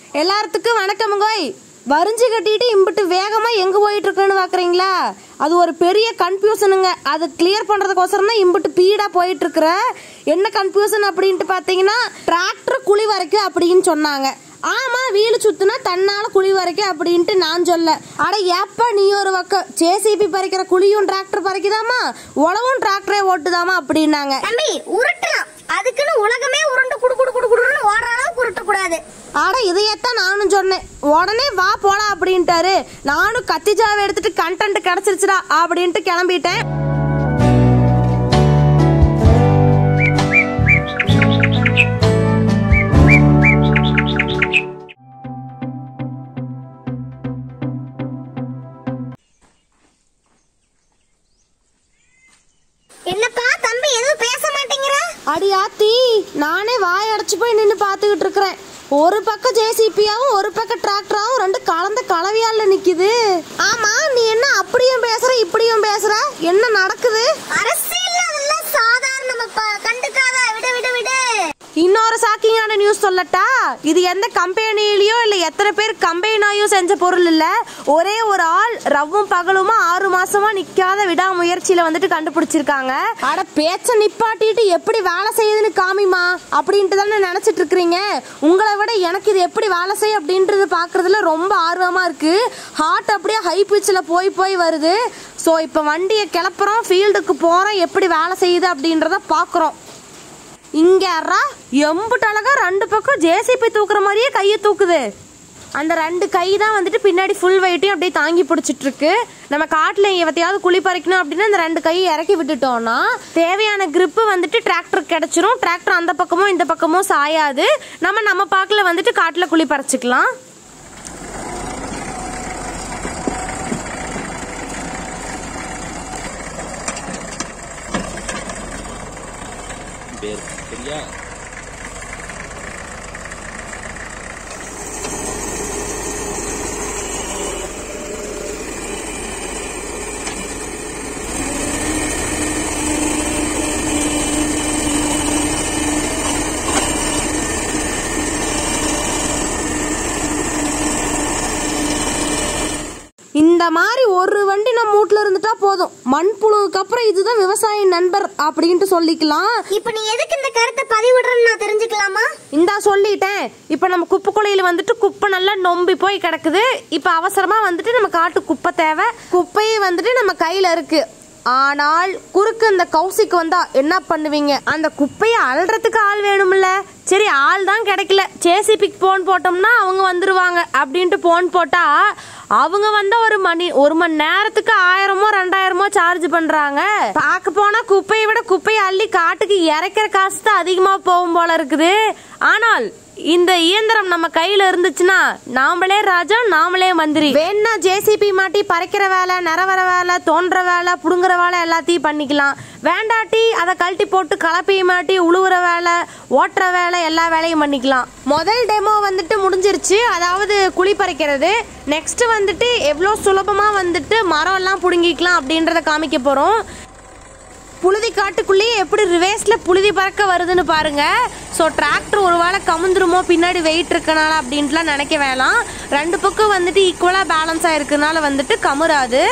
எல்லாத்துக்கும் வணக்கமுங்கோய் வரிஞ்சு கட்டிட்டு இம்பிட்டு வேகமா எங்க போயிட்டு இருக்குன்னு பாக்குறீங்களா அது ஒரு பெரிய கன்ஃபியூஷனுங்க அது கிளியர் பண்றதுக்கோசரம் தான் இம்பிட்டு பீடா போயிட்டு இருக்கிற என்ன கன்ஃபியூஷன் அப்படின்ட்டு பாத்தீங்கன்னா டிராக்டர் குழி வரைக்கும் அப்படின்னு சொன்னாங்க ஆமா வீடு சுத்துனா தன்னால குழி வரைக்கும் அப்படின்ட்டு நான் சொல்ல அட ஏப்பா நீ ஒரு பக்கம் ஜேசிபி பறிக்கிற குழியும் டிராக்டர் பறிக்குதாமா உழவும் டிராக்டரே ஓட்டுதாமா அப்படின்னாங்க தம்பி உருட்டலாம் அதுக்குன்னு உலகமே உருண்டு குடு குடு குடு குடுன்னு ஓடுற அளவுக்கு உருட்ட கூடாது ஆட இதையத்தான் நானும் சொன்னேன் உடனே வா போலாம் அப்படின்ட்டாரு நானும் கத்திஜாவை எடுத்துட்டு கண்டென்ட் கிடைச்சிருச்சுடா அப்படின்ட்டு கிளம்பிட்டேன் என்னப்பா தம்பி எதுவும் பேச மாட்டேங்கிற அடியாத்தி நானே வாய் அடைச்சு போய் நின்று பார்த்துக்கிட்டு இருக்கிறேன் ஒரு பக்கம் ஜேசிபியாவும் ஒரு பக்கம் டிராக்டராவும் ரெண்டு கலந்த கலவையால நிக்குது ஆமா நீ என்ன அப்படியும் பேசுற இப்படியும் பேசுற என்ன நடக்குது அரசியல் அதெல்லாம் சாதாரணமாப்பா கண்டுக்காத விடு விடு விடு இன்னொரு ஷாக்கிங்கான நியூஸ் சொல்லட்டா இது எந்த கம்பெனிலயோ இல்ல எத்தனை பேர் கம்பெனியோ செஞ்ச பொருள் இல்ல ஒரே ஒரு ஆள் ரவ்வும் பகலுமா ஆறு மாசமா நிக்காத விடாமுயற்சியில வந்துட்டு கண்டுபிடிச்சிருக்காங்க அட பேச்ச நிப்பாட்டிட்டு எப்படி வேலை செய்யுதுன்னு காமிமா அப்படின்ட்டு தானே நினைச்சிட்டு இருக்கிறீங்க உங்களை விட எனக்கு இது எப்படி வேலை செய்யும் அப்படின்றது பாக்குறதுல ரொம்ப ஆர்வமா இருக்கு ஹார்ட் அப்படியே ஹை பிச்சில் போய் போய் வருது ஸோ இப்போ வண்டியை கிளப்புறோம் ஃபீல்டுக்கு போறோம் எப்படி வேலை செய்யுது அப்படின்றத பார்க்குறோம் இங்க யாரா எம்புட்டு அழகா ரெண்டு பக்கம் ஜேசிபி தூக்குற மாதிரியே கையை தூக்குது அந்த ரெண்டு கை தான் வந்துட்டு பின்னாடி ஃபுல் வெயிட்டையும் அப்படியே தாங்கி பிடிச்சிட்டு இருக்கு நம்ம காட்டில் எவத்தையாவது குழி பறிக்கணும் அப்படின்னா அந்த ரெண்டு கையை இறக்கி விட்டுட்டோம்னா தேவையான grip வந்துட்டு டிராக்டர் கிடைச்சிரும் டிராக்டர் அந்த பக்கமும் இந்த பக்கமும் சாயாது நம்ம நம்ம பாக்கில் வந்துட்டு காட்டில் குழி பறிச்சுக்கலாம் பேர் சரியா இந்த மாதிரி ஒரு வண்டி நம்ம வீட்ல இருந்துட்டா போதும் மண்புழுவுக்கு அப்புறம் இதுதான் விவசாய நண்பர் அப்படின்ட்டு சொல்லிக்கலாம் இப்ப நீ எதுக்கு இந்த கருத்தை பதிவிடுறன்னு நான் தெரிஞ்சுக்கலாமா இந்தா சொல்லிட்டேன் இப்போ நம்ம குப்பை குழியில வந்துட்டு குப்பை நல்லா நொம்பி போய் கிடக்குது இப்போ அவசரமா வந்துட்டு நம்ம காட்டு குப்பை தேவை குப்பையே வந்துட்டு நம்ம கையில இருக்கு ஆனால் குறுக்கு இந்த கௌசிக்கு வந்தா என்ன பண்ணுவீங்க அந்த குப்பையை அள்ளுறதுக்கு ஆள் வேணும்ல சரி ஆள் தான் கிடைக்கல ஜேசிபிக்கு போன் போட்டோம்னா அவங்க வந்துருவாங்க அப்படின்ட்டு போன் போட்டா அவங்க வந்தா ஒரு மணி ஒரு மணி நேரத்துக்கு ஆயிரமோ ரெண்டாயிரமோ சார்ஜ் பண்றாங்க பார்க்க போனா குப்பையை விட குப்பையை அள்ளி காட்டுக்கு இறக்கிற காசு தான் அதிகமா போகும் போல இருக்குது ஆனால் இந்த இயந்திரம் நம்ம கையில இருந்துச்சுன்னா நாமளே ராஜா நாமளே மந்திரி வேணா ஜேசிபி மாட்டி பறைக்கிற வேலை நிறவர வேலை தோன்ற வேலை புடுங்குற வேலை எல்லாத்தையும் பண்ணிக்கலாம் வேண்டாட்டி அதை கழட்டி போட்டு கலப்பையை மாட்டி உழுவுற வேலை ஓட்டுற வேலை எல்லா வேலையும் பண்ணிக்கலாம் முதல் டெமோ வந்துட்டு முடிஞ்சிருச்சு அதாவது குழி பறிக்கிறது நெக்ஸ்ட் வந்துட்டு எவ்வளோ சுலபமா வந்துட்டு மரம் எல்லாம் புடுங்கிக்கலாம் அப்படின்றத காமிக்க போறோம் புழுதி காட்டுக்குள்ளேயே எப்படி ரிவேஸ்ல புழுதி பறக்க வருதுன்னு பாருங்க ஸோ டிராக்டர் ஒரு வேளை கமுந்துருமோ பின்னாடி வெயிட் இருக்கனால அப்படின்ட்டுலாம் நினைக்க வேணாம் ரெண்டு பக்கம் வந்துட்டு ஈக்குவலாக பேலன்ஸ் ஆயிருக்கனால வந்துட்டு கமுறாது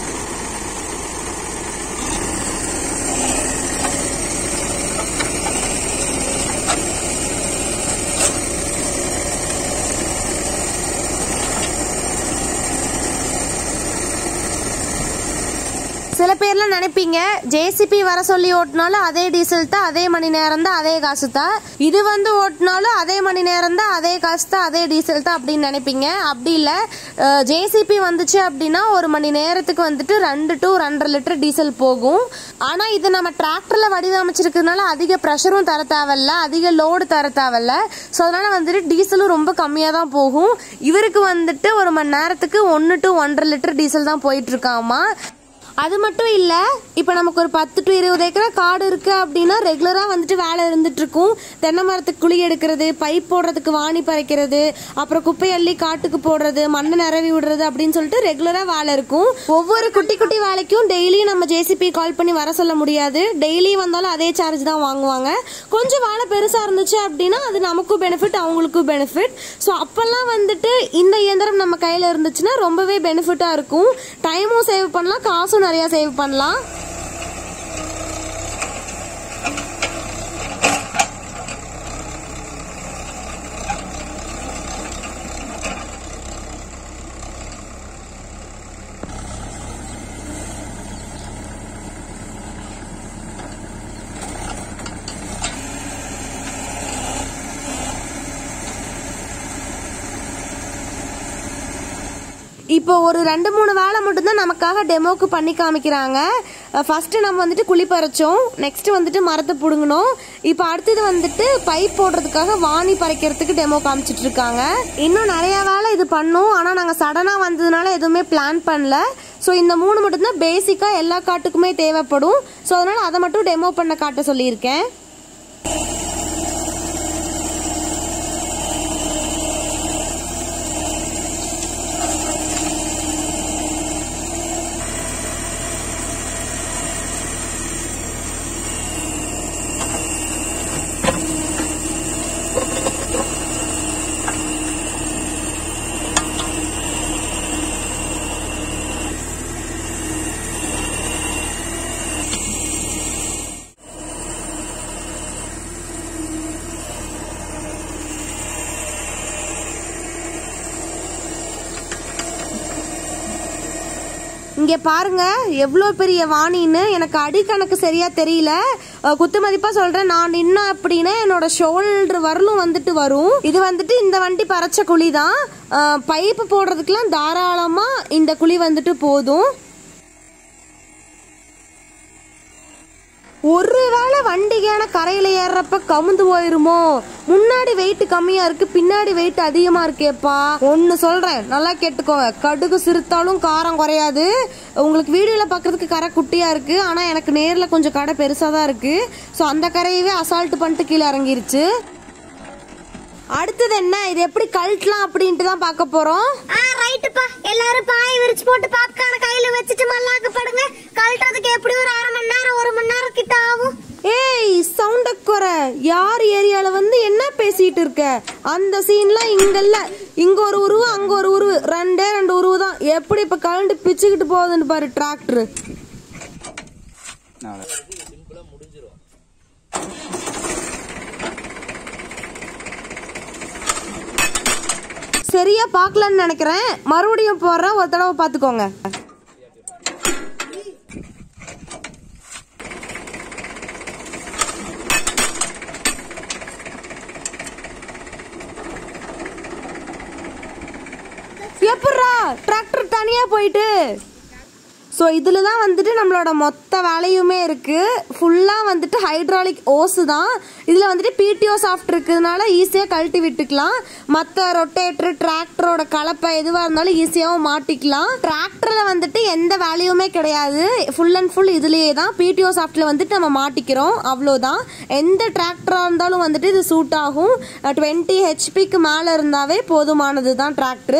சில பேர்லாம் நினைப்பீங்க ஜேசிபி வர சொல்லி ஓட்டினாலும் அதே டீசல் தான் அதே மணி நேரம் தான் அதே காசு தான் இது வந்து ஓட்டினாலும் அதே மணி நேரம் தான் அதே காசு தான் அதே டீசல் தான் அப்படின்னு நினைப்பீங்க அப்படி இல்லை ஜேசிபி வந்துச்சு அப்படின்னா ஒரு மணி நேரத்துக்கு வந்துட்டு ரெண்டு டு ரெண்டரை லிட்டர் டீசல் போகும் ஆனால் இது நம்ம டிராக்டரில் வடிவமைச்சிருக்கிறதுனால அதிக ப்ரெஷரும் தர தேவையில்ல அதிக லோடு தர தேவையில்ல ஸோ அதனால வந்துட்டு டீசலும் ரொம்ப கம்மியாக தான் போகும் இவருக்கு வந்துட்டு ஒரு மணி நேரத்துக்கு ஒன்று டு ஒன்றரை லிட்டர் டீசல் தான் போயிட்டு இருக்காமா அது மட்டும் இல்ல இப்போ நமக்கு ஒரு பத்து டு இருபது ஏக்கரா காடு இருக்கு அப்படின்னா ரெகுலரா வந்துட்டு வேலை இருந்துட்டு இருக்கும் தென்னை மரத்துக்கு குழி எடுக்கிறது பைப் போடுறதுக்கு வாணி பறைக்கிறது அப்புறம் குப்பை அள்ளி காட்டுக்கு போடுறது மண்ணை நிரவி விடுறது அப்படின்னு சொல்லிட்டு ரெகுலரா வேலை இருக்கும் ஒவ்வொரு குட்டி குட்டி வேலைக்கும் டெய்லியும் நம்ம ஜேசிபி கால் பண்ணி வர சொல்ல முடியாது டெய்லி வந்தாலும் அதே சார்ஜ் தான் வாங்குவாங்க கொஞ்சம் வேலை பெருசா இருந்துச்சு அப்படின்னா அது நமக்கும் பெனிஃபிட் அவங்களுக்கும் பெனிஃபிட் ஸோ அப்பெல்லாம் வந்துட்டு இந்த இயந்திரம் நம்ம கையில இருந்துச்சுன்னா ரொம்பவே பெனிஃபிட்டா இருக்கும் டைமும் சேவ் பண்ணலாம் காசும் நிறைய சேவ் பண்ணலாம் இப்போ ஒரு ரெண்டு மூணு வேலை மட்டும்தான் நமக்காக டெமோக்கு பண்ணி காமிக்கிறாங்க ஃபர்ஸ்ட் நம்ம வந்துட்டு குழி பறிச்சோம் நெக்ஸ்ட் வந்துட்டு மரத்தை பிடுங்கணும் இப்போ அடுத்தது வந்துட்டு பைப் போடுறதுக்காக வாணி பறிக்கிறதுக்கு டெமோ காமிச்சிட்டு இருக்காங்க இன்னும் நிறைய வேலை இது பண்ணும் ஆனால் நாங்கள் சடனாக வந்ததுனால எதுவுமே பிளான் பண்ணல ஸோ இந்த மூணு மட்டும்தான் பேசிக்காக எல்லா காட்டுக்குமே தேவைப்படும் ஸோ அதனால அதை மட்டும் டெமோ பண்ண காட்ட சொல்லியிருக்கேன் இங்க பாருங்க எவ்வளோ பெரிய வாணின்னு எனக்கு அடி கணக்கு சரியா தெரியல அஹ் குத்து மதிப்பா சொல்றேன் நான் நின்ன அப்படின்னா என்னோட ஷோல்டர் வரலும் வந்துட்டு வரும் இது வந்துட்டு இந்த வண்டி பறச்ச குழி தான் பைப்பு போடுறதுக்கெல்லாம் தாராளமா இந்த குழி வந்துட்டு போதும் ஒருவேளை வண்டிக்கான கரையில ஏறுறப்ப கமுந்து போயிருமோ முன்னாடி வெயிட் கம்மியா இருக்கு பின்னாடி வெயிட் அதிகமா இருக்கேப்பா ஒன்னு சொல்றேன் நல்லா கேட்டுக்கோங்க கடுகு சிறுத்தாலும் காரம் குறையாது உங்களுக்கு வீடியோல பாக்குறதுக்கு கரை குட்டியா இருக்கு ஆனா எனக்கு நேர்ல கொஞ்சம் கடை பெருசா தான் இருக்கு ஸோ அந்த கரையவே அசால்ட் பண்ணிட்டு கீழே இறங்கிருச்சு அடுத்தது என்ன இது எப்படி கழட்டலாம் அப்படின்ட்டு தான் பார்க்க போறோம் ஆ ரைட்டுப்பா எல்லாரும் பாய் விரிச்சு போட்டு பாப்கார்ன கையில வச்சுட்டு மல்லாக்கு படுங்க கழட்டுறதுக்கு எப்படி ஒரு அரை மணி நேரம் ஒரு மணி நேரம் கிட்ட ஆகும் ஏய் சவுண்ட குறை யார் ஏரியால வந்து என்ன பேசிட்டு இருக்க அந்த சீன்லாம் இங்க இல்ல இங்க ஒரு உருவு அங்க ஒரு உருவு ரெண்டே ரெண்டு உருவு தான் எப்படி இப்ப கலண்டு பிச்சுக்கிட்டு போகுதுன்னு பாரு டிராக்டர் சரியா பார்க்கலன்னு நினைக்கிறேன் மறுபடியும் போடுறேன் ஒரு தடவை பார்த்துக்கோங்க எப்பட்றா டிராக்டர் தனியா போயிட்டு ஸோ இதில் தான் வந்துட்டு நம்மளோட மொத்த வேலையுமே இருக்குது ஃபுல்லாக வந்துட்டு ஹைட்ராலிக் ஓஸு தான் இதில் வந்துட்டு பிடிஓ சாஃப்ட் இருக்கிறதுனால ஈஸியாக கழட்டி விட்டுக்கலாம் மற்ற ரொட்டேட்ரு டிராக்டரோட கலப்பை எதுவாக இருந்தாலும் ஈஸியாகவும் மாட்டிக்கலாம் டிராக்டரில் வந்துட்டு எந்த வேலையுமே கிடையாது ஃபுல் அண்ட் ஃபுல் இதுலேயே தான் பிடிஓ சாஃப்ட்டில் வந்துட்டு நம்ம மாட்டிக்கிறோம் அவ்வளோதான் எந்த டிராக்டராக இருந்தாலும் வந்துட்டு இது சூட் ஆகும் டுவெண்ட்டி ஹெச்பிக்கு மேலே இருந்தாவே போதுமானது தான் டிராக்டரு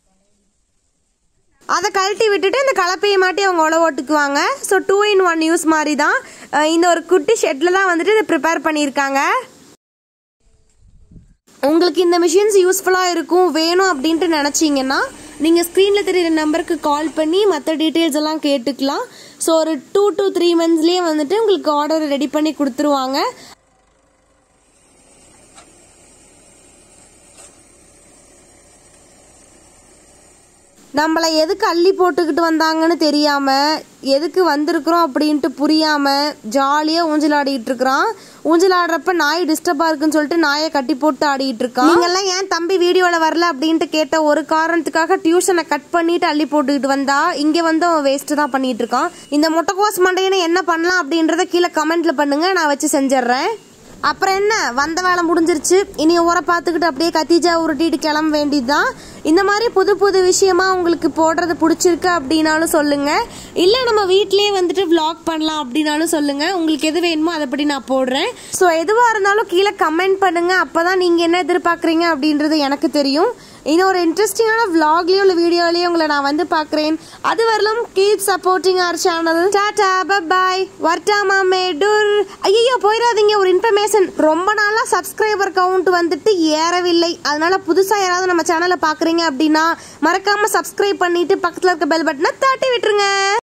அதை கழட்டி விட்டுட்டு இந்த கலப்பையை மாட்டி அவங்க உழவு ஓட்டுக்குவாங்க so two in one use மாதிரி தான் அஹ் இந்த ஒரு குட்டி ஷெட்டில் தான் வந்துட்டு இதை ப்ரிப்பேர் பண்ணியிருக்காங்க உங்களுக்கு இந்த மிஷின்ஸ் யூஸ்ஃபுல்லாக இருக்கும் வேணும் அப்படின்ட்டு நினச்சிங்கன்னா நீங்கள் ஸ்க்ரீனில் தெரியுற நம்பருக்கு கால் பண்ணி மற்ற டீட்டெயில்ஸ் எல்லாம் கேட்டுக்கலாம் ஸோ ஒரு டூ டு த்ரீ மந்த்ஸ்லேயே வந்துட்டு உங்களுக்கு ஆர்டர் ரெடி பண்ணி கொடுத்துருவாங்க நம்மளை எதுக்கு அள்ளி போட்டுக்கிட்டு வந்தாங்கன்னு தெரியாம எதுக்கு வந்திருக்கிறோம் அப்படின்ட்டு புரியாம ஜாலியா ஊஞ்சல் ஆடிட்டு இருக்கிறான் ஊஞ்சல் ஆடுறப்ப நாய் டிஸ்டர்பா இருக்குன்னு சொல்லிட்டு நாயை கட்டி போட்டு ஆடிட்டு இருக்கான் நீங்கெல்லாம் ஏன் தம்பி வீடியோல வரல அப்படின்ட்டு கேட்ட ஒரு காரணத்துக்காக டியூஷனை கட் பண்ணிட்டு அள்ளி போட்டுக்கிட்டு வந்தா இங்க வந்து அவன் வேஸ்ட் தான் பண்ணிட்டு இருக்கான் இந்த முட்டைக்கோஸ் மண்டையனை என்ன பண்ணலாம் அப்படின்றத கீழே கமெண்ட்ல பண்ணுங்க நான் வச்சு செஞ்சிடுறேன் அப்புறம் என்ன வந்த வேலை முடிஞ்சிருச்சு இனி ஊரை பார்த்துக்கிட்டு அப்படியே கத்திஜா உருட்டிட்டு கிளம்ப வேண்டியதுதான் இந்த மாதிரி புது புது விஷயமா உங்களுக்கு போடுறது பிடிச்சிருக்கு அப்படின்னாலும் சொல்லுங்க இல்லை நம்ம வீட்லயே வந்துட்டு vlog பண்ணலாம் அப்படின்னாலும் சொல்லுங்க உங்களுக்கு எது வேணுமோ அதை படி நான் போடுறேன் ஸோ எதுவாக இருந்தாலும் கீழே கமெண்ட் பண்ணுங்க அப்பதான் நீங்க என்ன எதிர்பார்க்குறீங்க அப்படின்றது எனக்கு தெரியும் இன்னொரு இன்ட்ரெஸ்டிங்கான vlogலயோ இல்லை வீடியோலயோ உங்களை நான் வந்து பார்க்குறேன் அது வரலும் கீப் சப்போர்ட்டிங் அவர் சேனல் டாடா பாய் வர்டாமா மேடூர் ஐயோ போயிடாதீங்க ஒரு இன்ஃபர்மேஷன் ரொம்ப நாளா சப்ஸ்கிரைபர் கவுண்ட் வந்துட்டு ஏறவில்லை அதனால புதுசா யாராவது நம்ம சேனலை பார்க்குறீங்க அப்படின்னா மறக்காம சப்ஸ்கிரைப் பண்ணிட்டு பக்கத்தில் இருக்க பெல் பட்டனை தட்டி விட்டுருங்க